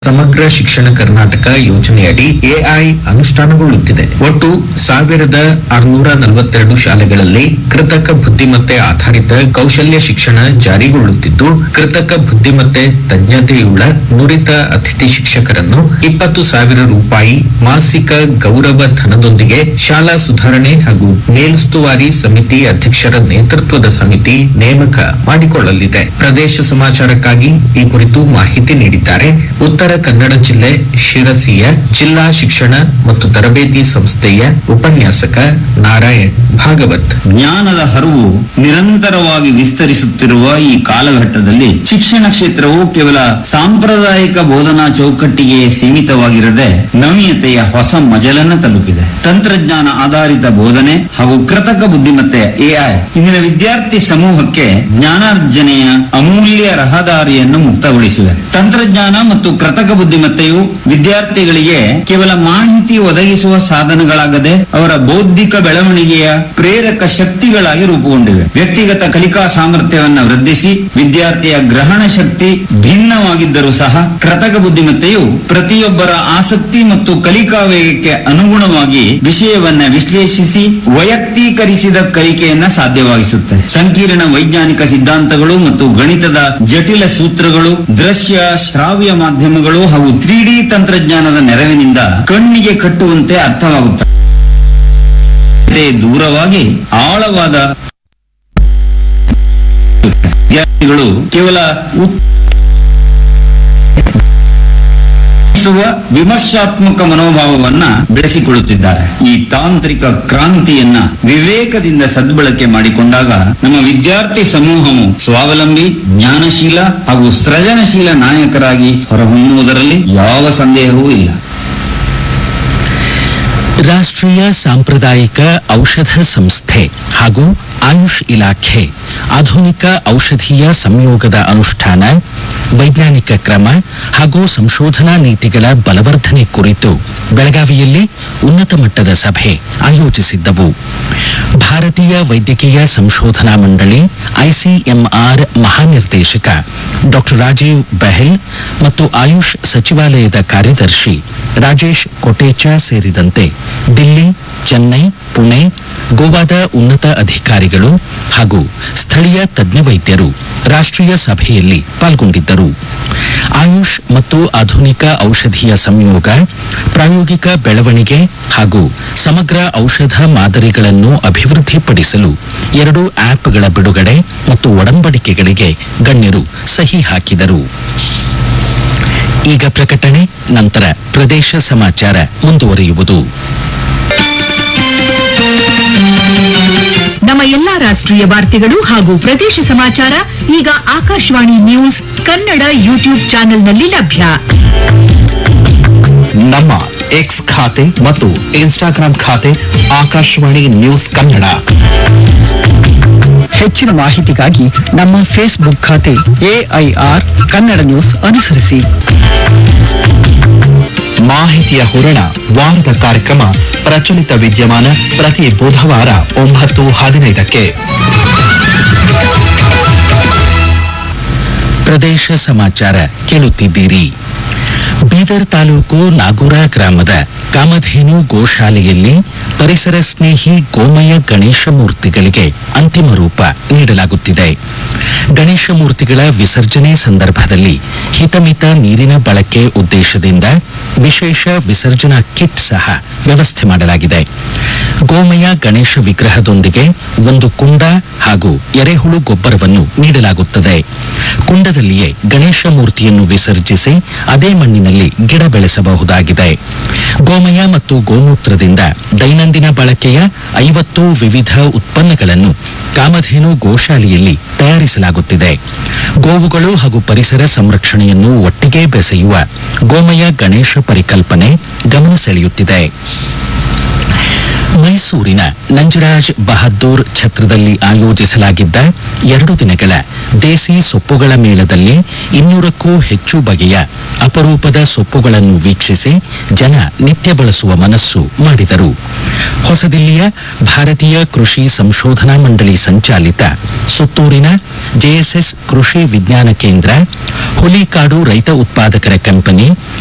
ಸಮಗ್ರ ಶಿಕ್ಷಣ ಕರ್ನಾಟಕ ಯೋಜನೆಯಡಿ ಎಐ ಅನುಷ್ಠಾನಗೊಳ್ಳುತ್ತಿದೆ ಒಟ್ಟು ಸಾವಿರದ ಆರುನೂರ ನಲವತ್ತೆರಡು ಶಾಲೆಗಳಲ್ಲಿ ಕೃತಕ ಬುದ್ಧಿಮತ್ತೆ ಆಧಾರಿತ ಕೌಶಲ್ಯ ಶಿಕ್ಷಣ ಜಾರಿಗೊಳ್ಳುತ್ತಿದ್ದು ಕೃತಕ ಬುದ್ಧಿಮತ್ತೆ ತಜ್ಞತೆಯುಳ್ಳ ನುರಿತ ಅತಿಥಿ ಶಿಕ್ಷಕರನ್ನು ಇಪ್ಪತ್ತು ಸಾವಿರ ರೂಪಾಯಿ ಮಾಸಿಕ ಗೌರವ ಧನದೊಂದಿಗೆ ಶಾಲಾ ಸುಧಾರಣೆ ಹಾಗೂ ಮೇಲುಸ್ತುವಾರಿ ಸಮಿತಿ ಅಧ್ಯಕ್ಷರ ನೇತೃತ್ವದ ಸಮಿತಿ ನೇಮಕ ಮಾಡಿಕೊಳ್ಳಲಿದೆ ಪ್ರದೇಶ ಸಮಾಚಾರಕ್ಕಾಗಿ ಈ ಕುರಿತು ಮಾಹಿತಿ ನೀಡಿದ್ದಾರೆ ಉತ್ತರ ಕನ್ನಡ ಜಿಲ್ಲೆ ಶಿರಸಿಯ ಜಿಲ್ಲಾ ಶಿಕ್ಷಣ ಮತ್ತು ತರಬೇತಿ ಸಂಸ್ಥೆಯ ಉಪನ್ಯಾಸಕ ನಾರಾಯಣ್ ಭಾಗವತ್ ಜ್ಞಾನದ ಹರಿವು ನಿರಂತರವಾಗಿ ವಿಸ್ತರಿಸುತ್ತಿರುವ ಈ ಕಾಲಘಟ್ಟದಲ್ಲಿ ಶಿಕ್ಷಣ ಕ್ಷೇತ್ರವು ಕೇವಲ ಸಾಂಪ್ರದಾಯಿಕ ಬೋಧನಾ ಚೌಕಟ್ಟಿಗೆ ಸೀಮಿತವಾಗಿರದೆ ನವೀಯತೆಯ ಹೊಸ ಮಜಲನ್ನು ತಲುಪಿದೆ ತಂತ್ರಜ್ಞಾನ ಆಧಾರಿತ ಬೋಧನೆ ಹಾಗೂ ಕೃತಕ ಬುದ್ಧಿಮತ್ತೆ ಎಐ ಇಂದಿನ ವಿದ್ಯಾರ್ಥಿ ಸಮೂಹಕ್ಕೆ ಜ್ಞಾನಾರ್ಜನೆಯ ಅಮೂಲ್ಯ ರಹದಾರಿಯನ್ನು ಮುಕ್ತಗೊಳಿಸಿವೆ ತಂತ್ರಜ್ಞಾನ ಮತ್ತು ಕೃತಕ ಬುದ್ಧಿಮತ್ತೆಯು ವಿದ್ಯಾರ್ಥಿಗಳಿಗೆ ಕೇವಲ ಮಾಹಿತಿ ಒದಗಿಸುವ ಸಾಧನಗಳಾಗದೆ ಅವರ ಬೌದ್ಧಿಕ ಬೆಳವಣಿಗೆಯ ಪ್ರೇರಕ ಶಕ್ತಿಗಳಾಗಿ ರೂಪುಗೊಂಡಿವೆ ವ್ಯಕ್ತಿಗತ ಕಲಿಕಾ ಸಾಮರ್ಥ್ಯವನ್ನ ವೃದ್ಧಿಸಿ ವಿದ್ಯಾರ್ಥಿಯ ಗ್ರಹಣ ಶಕ್ತಿ ಭಿನ್ನವಾಗಿದ್ದರೂ ಸಹ ಕೃತಕ ಬುದ್ಧಿಮತ್ತೆಯು ಪ್ರತಿಯೊಬ್ಬರ ಆಸಕ್ತಿ ಮತ್ತು ಕಲಿಕಾ ವೇಗಕ್ಕೆ ಅನುಗುಣವಾಗಿ ವಿಷಯವನ್ನ ವಿಶ್ಲೇಷಿಸಿ ವೈಯಕ್ತೀಕರಿಸಿದ ಕಲಿಕೆಯನ್ನ ಸಾಧ್ಯವಾಗಿಸುತ್ತೆ ಸಂಕೀರ್ಣ ವೈಜ್ಞಾನಿಕ ಸಿದ್ಧಾಂತಗಳು ಮತ್ತು ಗಣಿತದ ಜಟಿಲ ಸೂತ್ರಗಳು ದೃಶ್ಯ ಶ್ರಾವ್ಯ ಮಾಧ್ಯಮಗಳು ಹಾಗೂ ತ್ರೀ ಡಿ ತಂತ್ರಜ್ಞಾನದ ನೆರವಿನಿಂದ ಕಣ್ಣಿಗೆ ಕಟ್ಟುವಂತೆ ಅರ್ಥವಾಗುತ್ತದೆ ಅದೇ ದೂರವಾಗಿ ಆಳವಾದ ವಿದ್ಯಾರ್ಥಿಗಳು ಕೇವಲ ಉತ್ತರಿಸುವ ವಿಮರ್ಶಾತ್ಮಕ ಮನೋಭಾವವನ್ನ ಬೆಳೆಸಿಕೊಳ್ಳುತ್ತಿದ್ದಾರೆ ಈ ತಾಂತ್ರಿಕ ಕ್ರಾಂತಿಯನ್ನ ವಿವೇಕದಿಂದ ಸದ್ಬಳಕೆ ಮಾಡಿಕೊಂಡಾಗ ನಮ್ಮ ವಿದ್ಯಾರ್ಥಿ ಸಮೂಹವು ಸ್ವಾವಲಂಬಿ ಜ್ಞಾನಶೀಲ ಹಾಗೂ ಸೃಜನಶೀಲ ನಾಯಕರಾಗಿ ಹೊರಹೊಮ್ಮುವುದರಲ್ಲಿ ಯಾವ ಸಂದೇಹವೂ ಇಲ್ಲ ರಾಷ್ಟ್ರೀಯ ಸಾಂಪ್ರದಾಯಿಕ ಔಷಧ ಸಂಸ್ಥೆ ಹಾಗೂ ಆಯುಷ್ ಇಲಾಖೆ ಆಧುನಿಕ ಔಷಧೀಯ ಸಂಯೋಗದ ಅನುಷ್ಠಾನ ವೈಜ್ಞಾನಿಕ ಕ್ರಮ ಹಾಗೂ ಸಂಶೋಧನಾ ನೀತಿಗಳ ಬಲವರ್ಧನೆ ಕುರಿತು ಬೆಳಗಾವಿಯಲ್ಲಿ ಉನ್ನತ ಮಟ್ಟದ ಸಭೆ ಆಯೋಜಿಸಿದ್ದವು ಭಾರತೀಯ ವೈದ್ಯಕೀಯ ಸಂಶೋಧನಾ ಮಂಡಳಿ ಐಸಿಎಂಆರ್ ಮಹಾನಿರ್ದೇಶಕ ಡಾಕ್ಟರ್ ರಾಜೀವ್ ಬೆಹೆಲ್ ಮತ್ತು ಆಯುಷ್ ಸಚಿವಾಲಯದ ಕಾರ್ಯದರ್ಶಿ ರಾಜೇಶ್ ಕೊಟೇಚಾ ಸೇರಿದಂತೆ ದಿಲ್ಲಿ ಚೆನ್ನೈ ಪುಣೆ ಗೋವಾದ ಉನ್ನತ ಅಧಿಕಾರಿಗಳು ಹಾಗೂ ಸ್ಥಳೀಯ ತಜ್ಞ ವೈದ್ಯರು ರಾಷ್ಟ್ರೀಯ ಸಭೆಯಲ್ಲಿ ಪಾಲ್ಗೊಂಡಿದ್ದರು ಆಯುಷ್ ಮತ್ತು ಆಧುನಿಕ ಔಷಧೀಯ ಸಂಯೋಗ ಪ್ರಾಯೋಗಿಕ ಬೆಳವಣಿಗೆ ಹಾಗೂ ಸಮಗ್ರ ಔಷಧ ಮಾದರಿಗಳನ್ನು ಅಭಿವೃದ್ಧಿಪಡಿಸಲು ಎರಡು ಆಪ್ಗಳ ಬಿಡುಗಡೆ ಮತ್ತು ಒಡಂಬಡಿಕೆಗಳಿಗೆ ಗಣ್ಯರು ಸಹಿ ಹಾಕಿದರು ಈಗ ಪ್ರಕಟಣೆ ನಂತರ ಪ್ರದೇಶ ಸಮಾಚಾರ ಮುಂದುವರಿಯುವುದು ನಮ್ಮ ಎಲ್ಲಾ ರಾಷ್ಟ್ರೀಯ ವಾರ್ತೆಗಳು ಹಾಗೂ ಪ್ರದೇಶ ಸಮಾಚಾರ ಈಗ ಆಕಾಶವಾಣಿ ನ್ಯೂಸ್ ಕನ್ನಡ ಯೂಟ್ಯೂಬ್ ಚಾನೆಲ್ನಲ್ಲಿ ಲಭ್ಯ ನಮ್ಮ ಎಕ್ಸ್ ಖಾತೆ ಮತ್ತು ಇನ್ಸ್ಟಾಗ್ರಾಂ ಖಾತೆ ಆಕಾಶವಾಣಿ ನ್ಯೂಸ್ ಕನ್ನಡ ಹೆಚ್ಚಿನ ಮಾಹಿತಿಗಾಗಿ ನಮ್ಮ ಫೇಸ್ಬುಕ್ ಖಾತೆ ಎಐಆರ್ ಕನ್ನಡ ನ್ಯೂಸ್ ಅನುಸರಿಸಿ ಮಾಹಿತಿಯ ಹೂರಣ ವಾರದ ಕಾರ್ಯಕ್ರಮ ಪ್ರಚಲಿತ ವಿದ್ಯಮಾನ ಪ್ರತಿ ಬುಧವಾರ ಒಂಬತ್ತು ಹದಿನೈದಕ್ಕೆ ಪ್ರದೇಶ ಸಮಾಚಾರ ಕೇಳುತ್ತಿದ್ದೀರಿ ಬೀದರ್ ತಾಲೂಕು ನಾಗೂರ ಗ್ರಾಮದ ಕಾಮಧೇನು ಗೋಶಾಲೆಯಲ್ಲಿ ಪರಿಸರ ಸ್ನೇಹಿ ಗೋಮಯ ಗಣೇಶ ಮೂರ್ತಿಗಳಿಗೆ ಅಂತಿಮ ರೂಪ ನೀಡಲಾಗುತ್ತಿದೆ ಗಣೇಶ ಮೂರ್ತಿಗಳ ವಿಸರ್ಜನೆ ಸಂದರ್ಭದಲ್ಲಿ ಹಿತಮಿತ ನೀರಿನ ಬಳಕೆ ಉದ್ದೇಶದಿಂದ ವಿಶೇಷ ವಿಸರ್ಜನಾ ಕಿಟ್ ಸಹ ವ್ಯವಸ್ಥೆ ಮಾಡಲಾಗಿದೆ ಗೋಮಯ ಗಣೇಶ ವಿಗ್ರಹದೊಂದಿಗೆ ಒಂದು ಕುಂಡ ಹಾಗೂ ಎರೆಹುಳು ಗೊಬ್ಬರವನ್ನು ನೀಡಲಾಗುತ್ತದೆ ಕುಂಡದಲ್ಲಿಯೇ ಗಣೇಶ ಮೂರ್ತಿಯನ್ನು ವಿಸರ್ಜಿಸಿ ಅದೇ ಮಣ್ಣಿನಲ್ಲಿ ಗಿಡ ಬೆಳೆಸಬಹುದಾಗಿದೆ ಗೋಮಯ ಮತ್ತು ಗೋಮೂತ್ರದಿಂದ ದೈನಂದಿನ ಬಳಕೆಯ ಐವತ್ತು ವಿವಿಧ ಉತ್ಪನ್ನಗಳನ್ನು ಕಾಮಧೇನು ಗೋಶಾಲೆಯಲ್ಲಿ ತಯಾರಿಸಲಾಗುತ್ತಿದೆ ಗೋವುಗಳು ಹಾಗೂ ಪರಿಸರ ಸಂರಕ್ಷಣೆಯನ್ನು ಒಟ್ಟಿಗೆ ಬೆಸೆಯುವ ಗೋಮಯ ಗಣೇಶ ಪರಿಕಲ್ಪನೆ ಗಮನ ಸೆಳೆಯುತ್ತಿದೆ ಮೈಸೂರಿನ ನಂಜರಾಜ್ ಬಹದ್ದೂರ್ ಛತ್ರದಲ್ಲಿ ಆಯೋಜಿಸಲಾಗಿದ್ದ ಎರಡು ದಿನಗಳ ದೇಸಿ ಸೊಪ್ಪುಗಳ ಮೇಳದಲ್ಲಿ ಇನ್ನೂರಕ್ಕೂ ಹೆಚ್ಚು ಬಗೆಯ ಅಪರೂಪದ ಸೊಪ್ಪುಗಳನ್ನು ವೀಕ್ಷಿಸಿ ಜನ ನಿತ್ಯ ಬಳಸುವ ಮನಸ್ಸು ಮಾಡಿದರು ಹೊಸದಿಲ್ಲಿಯ ಭಾರತೀಯ ಕೃಷಿ ಸಂಶೋಧನಾ ಮಂಡಳಿ ಸಂಚಾಲಿತ ಸುತ್ತೂರಿನ ಜೆಎಸ್ಎಸ್ ಕೃಷಿ ವಿಜ್ಞಾನ ಕೇಂದ್ರ ಹುಲಿಕಾಡು ರೈತ ಉತ್ಪಾದಕರ ಕಂಪನಿ